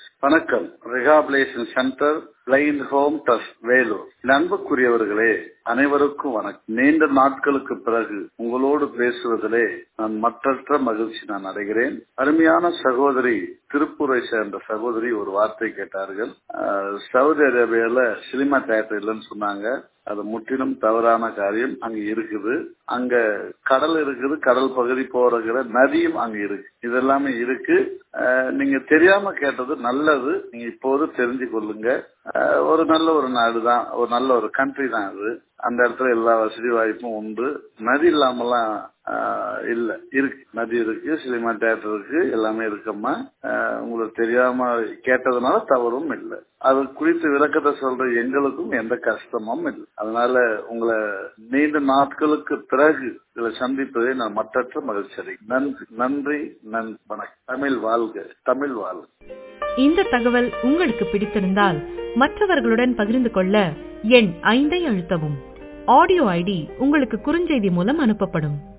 வணக்கம் rehabilitation centre blind home trust Vellore நண்புக்குரியவர்களே அனைவருக்கும் வணக்கம் நீண்ட நாட்களுக்கு பிறகு உங்களோடு பேசுவதிலே நான் மற்றற்ற மகிழ்ச்சி நான் அடைகிறேன் அருமையான சகோதரி திருப்பூரை சேர்ந்த சகோதரி ஒரு வார்த்தை கேட்டார்கள் அஹ், சவுதி அரேபியால சினிமா தியேட்டர் இல்லைன்னு சொன்னாங்க அது முற்றிலும் தவறான காரியம் அங்க இருக்குது அங்க கடல் இருக்குது கடல் பகுதி போறகிற நதியும் அங்க இருக்கு இதெல்லாமே இருக்கு அஹ், நீங்க தெரியாம கேட்டது நல்லது நீங்க இப்போது தெரிஞ்சு கொள்ளுங்க அஹ், ஒரு நல்ல ஒரு நாடு தான் ஒரு நல்ல ஒரு கண்ட்ரி தான் அது அந்த இடத்துல எல்லா வசதி வாய்ப்பும் உண்டு நதி இல்லாமலாம் ஆஹ் இல்ல இருக்கு நதி இருக்கு சினிமா தியேட்டர் இருக்கு எல்லாமே இருக்கம்மா ஆஹ் உங்களுக்கு தெரியாம கேட்டதுனால தவறும் இல்லை அது குறித்து விளக்கத்தை சொல்ற எங்களுக்கும் எந்த கஷ்டமும் இல்லை அதனால உங்களை நீண்ட நாட்களுக்கு பிறகு இதுல சந்திப்பதை நான் மற்றற்ற மகிழ்ச்சி அடைகிறேன். நன்றி நன்றி நன்றி வணக்கம் தமிழ் வாழ்க தமிழ் வாழ்க இந்த தகவல் உங்களுக்கு பிடித்திருந்தால் மற்றவர்களுடன் பகிர்ந்து கொள்ள எண் ஐந்தை அழுத்தவும் ஆடியோ ஐடி உங்களுக்கு குறுஞ்செய்தி மூலம் அனுப்பப்படும்